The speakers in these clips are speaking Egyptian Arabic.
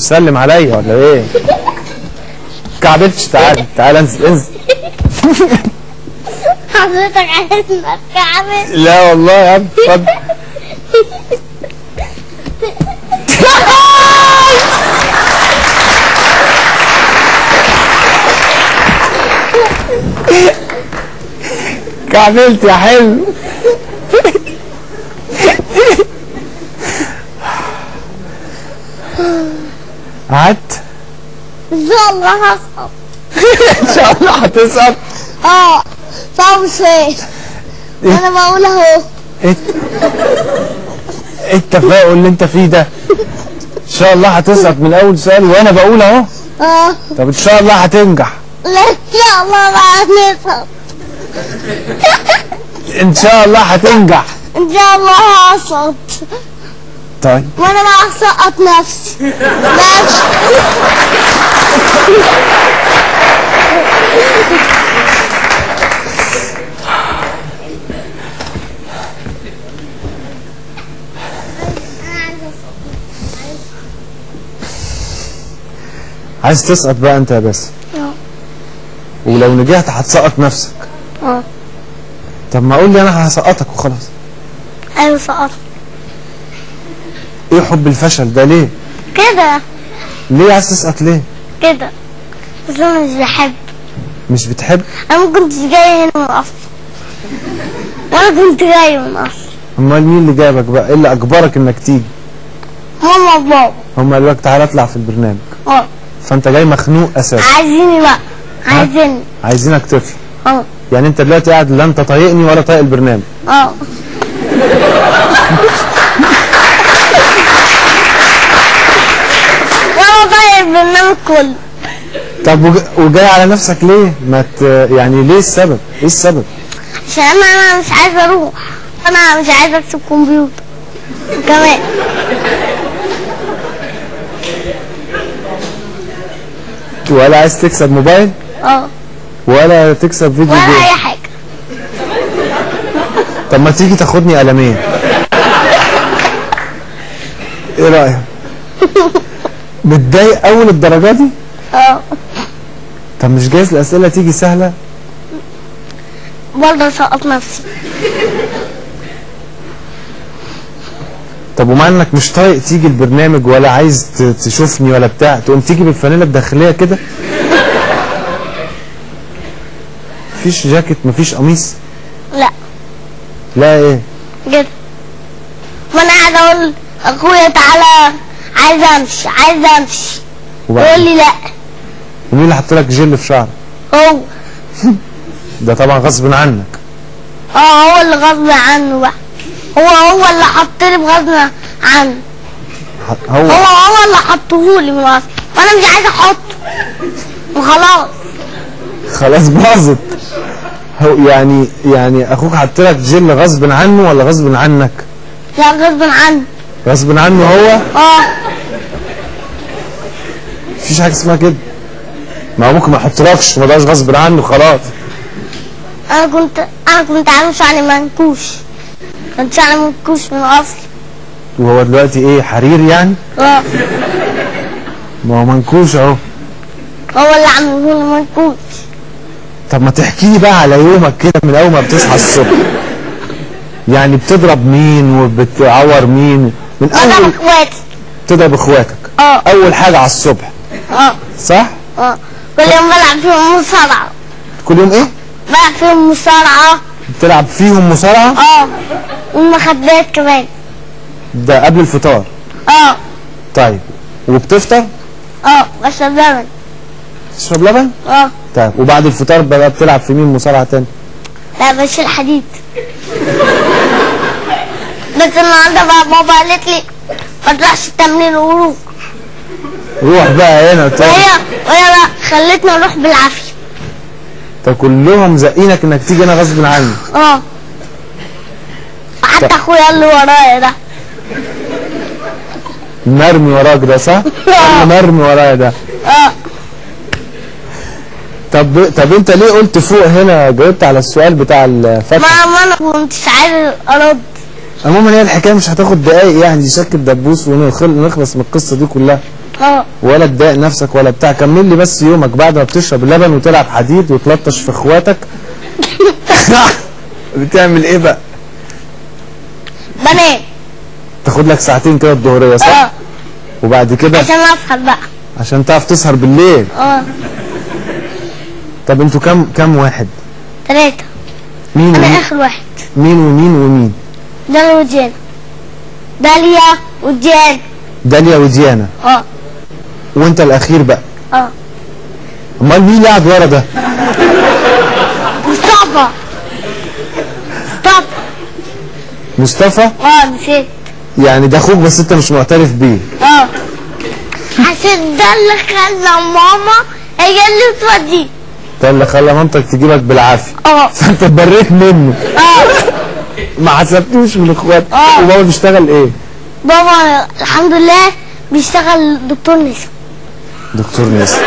بتسلم عليا ولا ايه كعبتش تعالى تعالى انزل انزل حضرتك عايز اتكعبل لا والله يا عم اتفضل كعبلت يا حلو قعدت ان شاء الله هسقط ان شاء الله هتسقط اه صعب شوية انا بقول اهو ايه إيه التفاؤل اللي انت فيه ده ان شاء الله هتسقط من اول سؤال وانا بقول اهو اه طب ان شاء الله هتنجح لا ان شاء الله بقى نسقط ان شاء الله هتنجح ان شاء الله هسقط طيب وانا بقى هسقط نفسي ماشي عايز تسقط بقى انت يا باسم اه. ولو نجحت هتسقط نفسك اه طب ما قول لي انا هسقطك وخلاص ايوه سقطت ايه حب الفشل ده ليه كده ليه عايز تسقط ليه كده بس انا مش بحب مش بتحب انا ما كنتش جاي هنا من اصل وانا كنت جاي من اصل امال مين اللي جابك بقى ايه اللي اجبرك انك تيجي ماما وبابا هم قالوا لك تعالى اطلع في البرنامج اه فانت جاي مخنوق اساسا عايزيني بقى عايزيني عايزينك تطلع اه يعني انت دلوقتي قاعد لا انت طايقني ولا طايق البرنامج اه وانا طايق البرنامج كله طب وج- وجاي على نفسك ليه ما ت... يعني ليه السبب ايه السبب عشان انا انا مش عايزه اروح انا مش عايزه اكسب كمبيوتر كمان ولا عايز تكسب موبايل اه ولا تكسب فيديو ولا جيم اي حاجه طب ما تيجي تاخدني قلمين ايه رايك متضايق اول الدرجه دي اه طب مش جايز الاسئله تيجي سهله برضه سقط نفسي طب ومع انك مش طايق تيجي البرنامج ولا عايز ت- تشوفني ولا بتاع تقوم تيجي بالفانيله الداخليه كده مفيش جاكيت مفيش قميص لا لا ايه كده ما انا قاعده اقول اخويا تعالى عايز امشي عايز امشي يقول وبعدين لي لا ومين اللي حط لك جل في شعرك هو ده طبعا غصب عنك اه هو اللي غصب عنه بقى هو هو اللي حط لي بغصب عنه ح- هو هو هو اللي حطهولي من اصل وانا مش عايزه احطه وخلاص خلاص باظت هو يعني يعني اخوك حط لك جل غصب عنه ولا غصب عنك لا غصب عنه غصب عنه هو اه مفيش حاجه اسمها كده ما هو ممكن ما يحطلكش ما بقاش غصب عنه خلاص انا كنت انا كنت عامل شعري منكوش كنت شعري منكوش من اصل وهو دلوقتي ايه حرير يعني اه ما هو منكوش اهو هو اللي عامله لي منكوش طب ما تحكي لي بقى على يومك كده من اول ما بتصحى الصبح يعني بتضرب مين وبتعور مين من بضرب اول اخواتي تضرب اخواتك اه اول حاجه على الصبح اه صح اه كل يوم بلعب فيهم مصارعة كل يوم ايه بلعب فيهم مصارعة بتلعب فيهم مصارعه اه والمخدات كمان ده قبل الفطار اه طيب وبتفطر اه بشرب لبن تشرب لبن اه طيب وبعد الفطار بقى بتلعب في مين مصارعه تاني لا بشيل حديد بس النهارده بقى بابا قالت لي ما تروحش التمرين وروح روح بقى هنا طيب وهي وهي بقى خلتني اروح بالعافيه طب كلهم زقينك انك تيجي هنا غصب عنك اه حتى اخويا اللي ورايا ده مرمي وراك ده صح؟ آه. اللي مرمي ورايا ده اه طب طب انت ليه قلت فوق هنا جاوبت على السؤال بتاع الفتح ما ما انا كنتش عايز ارد عموما هي الحكايه مش هتاخد دقايق يعني دي شكل دبوس ونخلص من القصه دي كلها اه ولا تضايق نفسك ولا بتاع كمل لي بس يومك بعد ما بتشرب اللبن وتلعب حديد وتلطش في اخواتك بتعمل ايه بقى بنام تاخد لك ساعتين كده الظهريه صح اه وبعد كده عشان اسهر بقى عشان تعرف تسهر بالليل اه طب انتوا كام كام واحد ثلاثة مين انا ومين اخر واحد مين ومين ومين داليا وديانا داليا وديانا داليا وديانا اه وانت الاخير بقى اه امال مين اللي قاعد ورا ده مصطفى مصطفى مصطفى اه نسيت يعني ده اخوك بس انت مش معترف بيه اه عشان ده اللي خلى ماما هي اللي توديه ده اللي خلى مامتك تجيبك بالعافيه اه فانت اتبريت منه اه ما حسبتوش من اخواتك آه. وبابا بيشتغل ايه بابا الحمد لله بيشتغل دكتور نسا دكتور ناس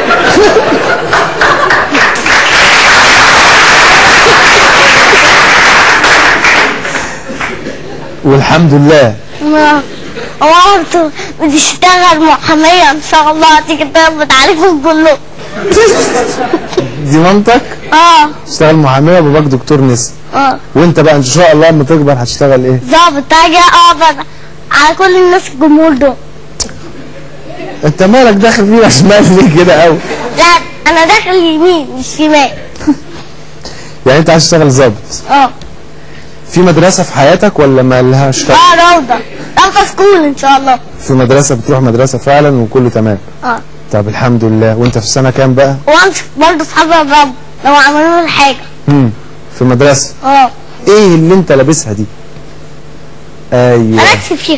والحمد لله ما- مامته بتشتغل محامية ان شاء الله هتيجي تثبت عليكم كلهم دي مامتك اه تشتغل محاميه وباباك دكتور نسا اه وانت بقى ان شاء الله لما تكبر هتشتغل ايه ظابط هاجي اقبض على كل الناس الجمهور دول انت مالك داخل فينا شمال ليه كده قوي لا انا داخل يمين مش شمال يعني انت عايز تشتغل ظابط اه في مدرسه في حياتك ولا ما لهاش طعم؟ اه روضة روضة سكول ان شاء الله في مدرسه بتروح مدرسه فعلا وكله تمام اه طب الحمد لله وانت في سنه كام بقى وامسك برضه اصحاب الرب لو عملوا لي حاجة امم في مدرسه اه ايه اللي انت لابسها دي ايوه انا اكسب فيها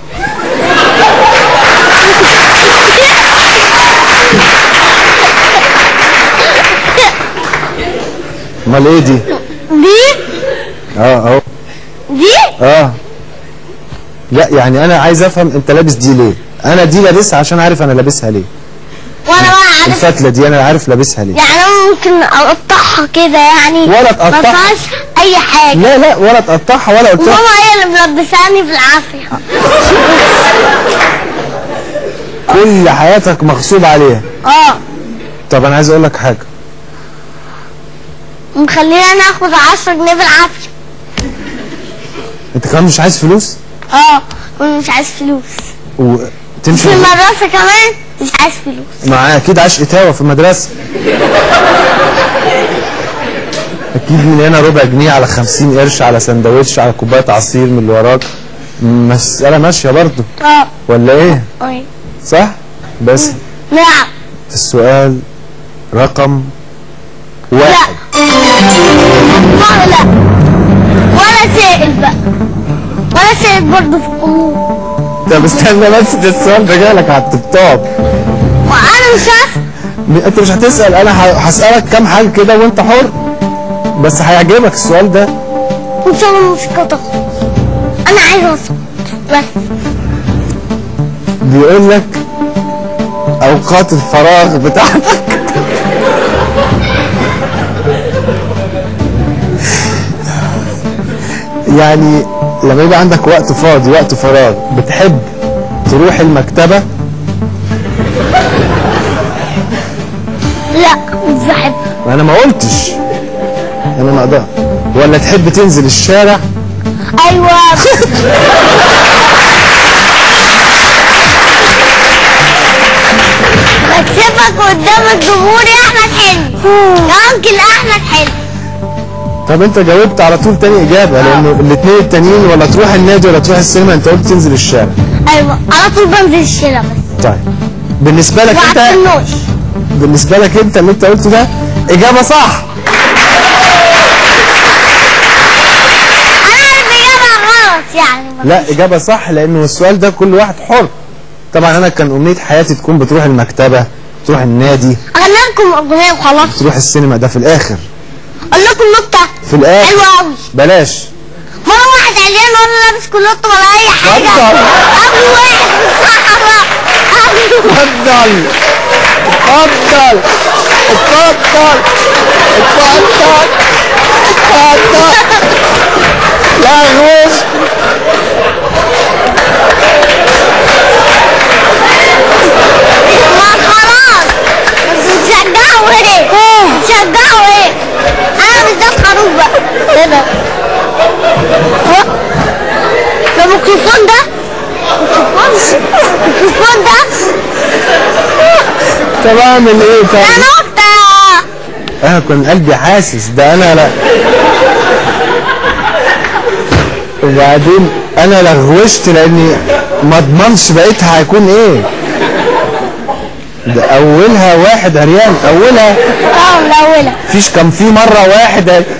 امال ايه دي دي اه اهو دي اه لا يعني انا عايز افهم انت لابس دي ليه انا دي لابسها عشان عارف انا لابسها ليه وانا بقى عارف الفتله دي انا عارف لابسها ليه يعني انا ممكن اقطعها كده يعني ولا تقطعها. ما فيهاش اي حاجة لا لا ولا تقطعها ولا قلت لك وماما هي اللي ملبساني بالعافية كل حياتك مغصوب عليها اه طب انا عايز اقول لك حاجه مخليني اخد 10 جنيه بالعافية انت كمان مش عايز فلوس اه ومش عايز فلوس وتمشي في المدرسة كمان مش عايز فلوس مع اكيد عاش اتاوه في المدرسه اكيد من هنا ربع جنيه على خمسين قرش على سندوتش على كوبايه عصير من اللي وراك مسألة ماشية برضه اه ولا ايه أي. صح بس نعم السؤال رقم واحد لا لا ولا سائل بقى ولا سائل برضه في الأمور طب استنى بس ده السؤال ده جالك على الطبطاب وأنا مش عارفة م- انت مش هتسأل انا ه- هسألك كام حاجة كده وانت حر بس هيعجبك السؤال ده إن شاء الله مش كده أنا عايزة أصوت بس بيقول لك اوقات الفراغ بتاعتك يعني لما يبقى عندك وقت فاضي وقت فراغ بتحب تروح المكتبة لا مش بحب انا ما قلتش انا ما اقدر ولا تحب تنزل الشارع أيوة بكسبك قدام الجمهور يا أحمد حلمي يا أنكل أحمد حلمي طب انت جاوبت على طول تاني اجابة لانه الاثنين التانيين ولا تروح النادي ولا تروح السينما انت قلت تنزل الشارع أيوة على طول بنزل الشارع بس طيب بالنسبة لك انت وعالتنوش بالنسبة لك انت اللي انت قلته ده اجابة صح أنا عارف إجابة غلط يعني لا اجابة صح لانه السؤال ده كل واحد حر طبعا انا كان امنية حياتي تكون بتروح المكتبة تروح النادي أغني لكم أغنية وخلاص تروح السينما ده في الاخر أقول لكم نكتة في الاخر حلوة أوي بلاش مرة واحد عريان وأنا لابس كلوت ولا أي حاجة اتفضل. أبو واحد في الصحراء أبو اتفضل اتفضل اتفضل اتفضل اتفضل لا غوش الميكروفون ده الميكروفون الميكروفون ده طب اعمل ايه ده طب نقطة انا كان قلبي حاسس ده انا لا وبعدين انا لغوشت لاني ما اضمنش بقيتها هيكون ايه ده اولها واحد عريان اولها اه الأولى فيش كان في مره واحد لا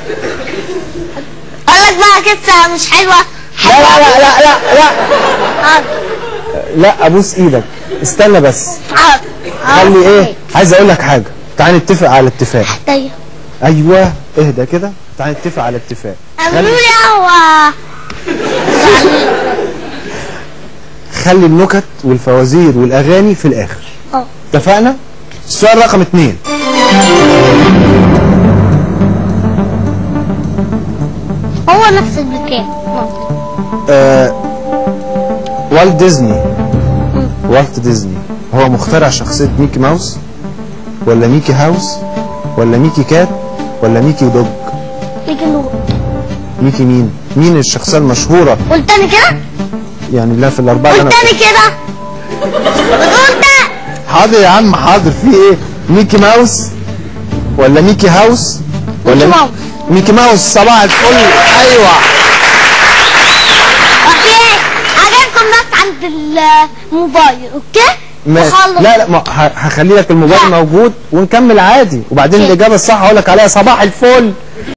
أقول لك بقى قصة مش حلوة لا لا لا لا لا حاضر لا ابوس ايدك استنى بس حاضر خلي ايه عايز اقول لك حاجه تعال نتفق على اتفاق طيب ايوه اهدى كده تعال نتفق على اتفاق قالوا لي هو خلي النكت والفوازير والاغاني في الاخر اه اتفقنا السؤال رقم اتنين هو نفس المكان آه والت ديزني والت ديزني هو مخترع شخصية ميكي ماوس ولا ميكي هاوس ولا ميكي كات ولا ميكي دوج يجي نور ميكي مين مين الشخصية المشهورة قلت تاني كده يعني لا في الأربعة اللي قلت أنا تاني كده قلت حاضر يا عم حاضر في إيه ميكي ماوس ولا ميكي هاوس ولا ميكي ماوس. ميكي ماوس صباح الفل أيوه اوكي عجبكم ناس عند الموبايل اوكي ما وخلص. لا لا ما ه- هخلي لك الموبايل لا. موجود ونكمل عادي وبعدين اوكي. الإجابة الصح هقول لك عليها صباح الفل